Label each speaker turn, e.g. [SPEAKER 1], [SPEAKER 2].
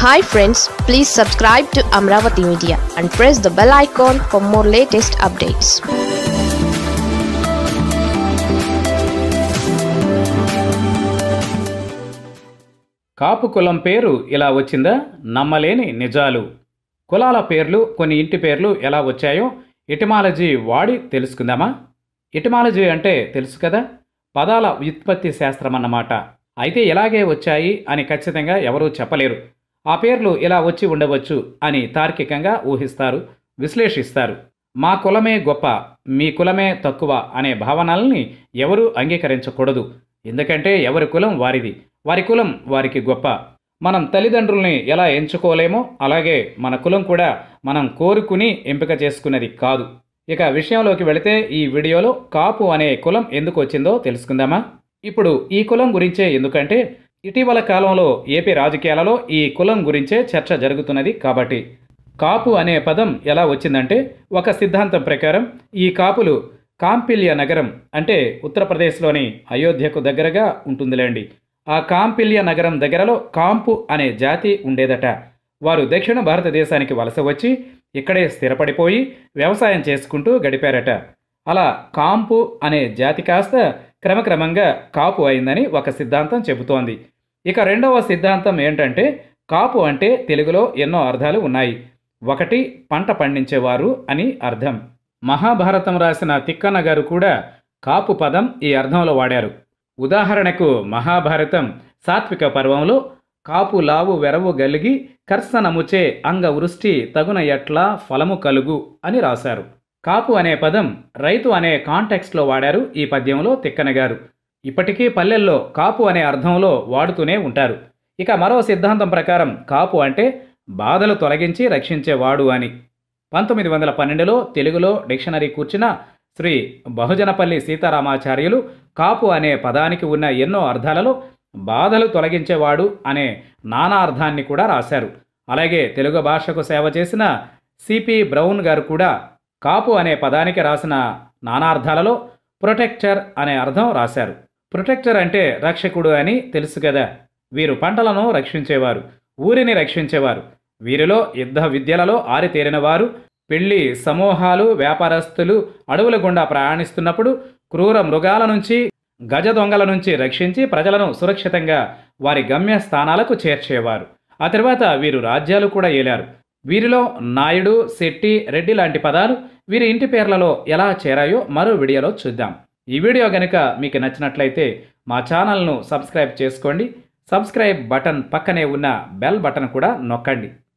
[SPEAKER 1] hi friends please subscribe to Amaravati media and press the bell icon for more latest updates
[SPEAKER 2] Kapu కులం పేరు ఇలా వచ్చిందా నమ్మలేని నిజాలు కులాల పేర్లు కొన్ని ఇంటి పేర్లు ఎలా వచ్చాయో ఎటిమాలజీ వాడి తెలుసుకుందామా ఎటిమాలజీ అంటే తెలుసు కదా పదాల వ్యుత్పత్తి శాస్త్రం అన్నమాట అయితే ఇలాగే వచ్చాయి అని ఖచ్చితంగా ఎవరూ చెప్పలేరు ఆ పేర్లు ఇలా వచ్చి ఉండవచ్చు అని తార్కికంగా ఊహిస్తారు విశ్లేషిస్తారు మా కులమే గొప్ప మీ కులమే తక్కువ అనే భావనల్ని ఎవరూ అంగీకరించకూడదు ఎందుకంటే ఎవరి కులం వారిది వారి కులం వారికి గొప్ప మనం తల్లిదండ్రుల్ని ఎలా ఎంచుకోలేమో అలాగే మన కులం కూడా మనం కోరుకుని ఎంపిక చేసుకున్నది కాదు ఇక విషయంలోకి వెళితే ఈ వీడియోలో కాపు అనే కులం ఎందుకు వచ్చిందో తెలుసుకుందామా ఇప్పుడు ఈ కులం గురించే ఎందుకంటే ఇటీవల కాలంలో ఏపీ రాజకీయాలలో ఈ కులం గురించే చర్చ జరుగుతున్నది కాబట్టి కాపు అనే పదం ఎలా వచ్చిందంటే ఒక సిద్ధాంతం ప్రకారం ఈ కాపులు కాంపిల్య నగరం అంటే ఉత్తరప్రదేశ్లోని అయోధ్యకు దగ్గరగా ఉంటుందిలేండి ఆ కాంపిల్య నగరం దగ్గరలో కాంపు అనే జాతి ఉండేదట వారు దక్షిణ భారతదేశానికి వలస వచ్చి ఇక్కడే స్థిరపడిపోయి వ్యవసాయం చేసుకుంటూ గడిపారట అలా కాంపు అనే జాతి కాస్త క్రమక్రమంగా కాపు అయిందని ఒక సిద్ధాంతం చెబుతోంది ఇక రెండవ సిద్ధాంతం ఏంటంటే కాపు అంటే తెలుగులో ఎన్నో అర్థాలు ఉన్నాయి ఒకటి పంట పండించేవారు అని అర్థం మహాభారతం రాసిన తిక్కన్న గారు కూడా కాపు పదం ఈ అర్థంలో వాడారు ఉదాహరణకు మహాభారతం సాత్విక పర్వంలో కాపు లావు వెరవు గలిగి కర్సనముచే అంగ వృష్టి తగున ఎట్లా ఫలము కలుగు అని రాశారు కాపు అనే పదం రైతు అనే కాంటెక్స్ట్లో వాడారు ఈ పద్యంలో తిక్కన గారు ఇప్పటికీ పల్లెల్లో కాపు అనే అర్థంలో వాడుతూనే ఉంటారు ఇక మరో సిద్ధాంతం ప్రకారం కాపు అంటే బాధలు తొలగించి రక్షించేవాడు అని పంతొమ్మిది వందల పన్నెండులో తెలుగులో డిక్షనరీ కూర్చిన శ్రీ బహుజనపల్లి సీతారామాచార్యులు కాపు అనే పదానికి ఉన్న ఎన్నో అర్థాలలో బాధలు తొలగించేవాడు అనే నానా అర్థాన్ని కూడా రాశారు అలాగే తెలుగు భాషకు సేవ చేసిన సిపి బ్రౌన్ గారు కూడా కాపు అనే పదానికి రాసిన నానార్థాలలో ప్రొటెక్టర్ అనే అర్థం రాశారు ప్రొటెక్టర్ అంటే రక్షకుడు అని తెలుసు కదా వీరు పంటలను రక్షించేవారు ఊరిని రక్షించేవారు వీరిలో యుద్ధ విద్యలలో ఆరితేరిన వారు పెళ్లి సమూహాలు వ్యాపారస్తులు అడవుల గుండా ప్రయాణిస్తున్నప్పుడు క్రూర మృగాల నుంచి గజ దొంగల నుంచి రక్షించి ప్రజలను సురక్షితంగా వారి గమ్య స్థానాలకు చేర్చేవారు ఆ తర్వాత వీరు రాజ్యాలు కూడా ఏలారు వీరిలో నాయుడు శెట్టి రెడ్డి లాంటి పదాలు వీరి ఇంటి పేర్లలో ఎలా చేరాయో మరో వీడియోలో చూద్దాం ఈ వీడియో గనుక మీకు నచ్చినట్లయితే మా ఛానల్ను సబ్స్క్రైబ్ చేసుకోండి సబ్స్క్రైబ్ బటన్ పక్కనే ఉన్న బెల్ బటన్ కూడా నొక్కండి